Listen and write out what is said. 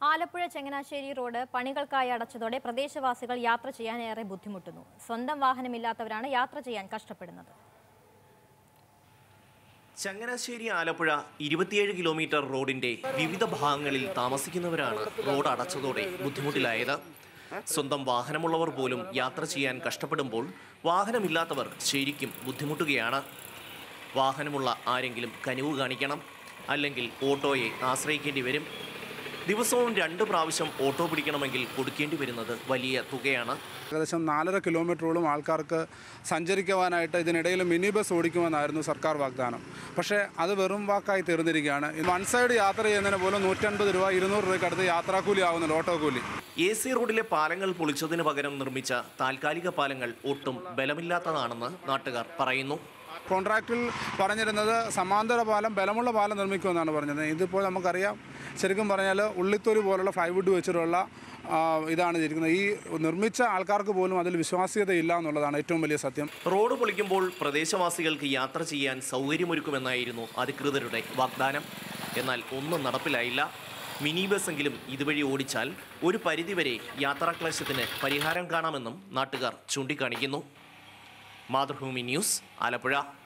Alappuzha Changanassery road പണികൾക്കായി അടച്ചതോടെ പ്രദേശവാസികൾ യാത്ര ചെയ്യാൻ ഏറെ ബുദ്ധിമുട്ടുന്നു സ്വന്തം വാഹനമില്ലാത്തവരാണ് യാത്ര ചെയ്യാൻ കഷ്ടപ്പെടുന്നത് ചങ്ങനാശ്ശേരി ആലപ്പുഴ ഇരുപത്തിയേഴ് കിലോമീറ്റർ റോഡിന്റെ വിവിധ ഭാഗങ്ങളിൽ താമസിക്കുന്നവരാണ് റോഡ് അടച്ചതോടെ ബുദ്ധിമുട്ടിലായത് സ്വന്തം വാഹനമുള്ളവർ പോലും യാത്ര ചെയ്യാൻ കഷ്ടപ്പെടുമ്പോൾ വാഹനമില്ലാത്തവർ ശരിക്കും ബുദ്ധിമുട്ടുകയാണ് വാഹനമുള്ള ആരെങ്കിലും കനിവ് കാണിക്കണം അല്ലെങ്കിൽ ഓട്ടോയെ ആശ്രയിക്കേണ്ടി വരും ദിവസവും രണ്ട് പ്രാവശ്യം ഓട്ടോ പിടിക്കണമെങ്കിൽ കൊടുക്കേണ്ടി വരുന്നത് വലിയ തുകയാണ് ഏകദേശം നാലര കിലോമീറ്ററോളം ആൾക്കാർക്ക് സഞ്ചരിക്കുവാനായിട്ട് ഇതിനിടയിൽ മിനി ബസ് ഓടിക്കുമെന്നായിരുന്നു സർക്കാർ വാഗ്ദാനം പക്ഷേ അത് വെറും വാക്കായി തീർന്നിരിക്കുകയാണ് വൺ സൈഡ് യാത്ര ചെയ്യുന്നതിന് പോലും നൂറ്റൻപത് രൂപ ഇരുന്നൂറ് രൂപയ്ക്ക് അടുത്ത് യാത്രാക്കൂലി ആവുന്നുണ്ട് ഓട്ടോ കൂലി എ സി റോഡിലെ പാലങ്ങൾ പൊളിച്ചതിന് പകരം നിർമ്മിച്ച താൽക്കാലിക പാലങ്ങൾ ഒട്ടും ബലമില്ലാത്തതാണെന്ന് നാട്ടുകാർ പറയുന്നു കോൺട്രാക്റ്റിൽ പറഞ്ഞിരുന്നത് സമാന്തര പാലം ബലമുള്ള പാലം നിർമ്മിക്കുമെന്നാണ് പറഞ്ഞത് ഇതിപ്പോൾ നമുക്കറിയാം ശരിക്കും പറഞ്ഞാൽ ഉള്ളിത്തൊലി പോലുള്ള ഫ്ലൈവുഡ് വെച്ചിട്ടുള്ള ആ, ഇതാണ് ഇരിക്കുന്നത് ഈ നിർമ്മിച്ച ആൾക്കാർക്ക് പോലും അതിൽ വിശ്വാസ്യതയില്ല എന്നുള്ളതാണ് ഏറ്റവും വലിയ സത്യം റോഡ് പൊളിക്കുമ്പോൾ പ്രദേശവാസികൾക്ക് യാത്ര ചെയ്യാൻ സൗകര്യമൊരുക്കുമെന്നായിരുന്നു അധികൃതരുടെ വാഗ്ദാനം എന്നാൽ ഒന്നും നടപ്പിലായില്ല മിനി ബസ്സെങ്കിലും ഇതുവഴി ഓടിച്ചാൽ ഒരു പരിധിവരെ യാത്രാക്ലേശത്തിന് പരിഹാരം കാണാമെന്നും നാട്ടുകാർ ചൂണ്ടിക്കാണിക്കുന്നു മാതൃഭൂമി ന്യൂസ് ആലപ്പുഴ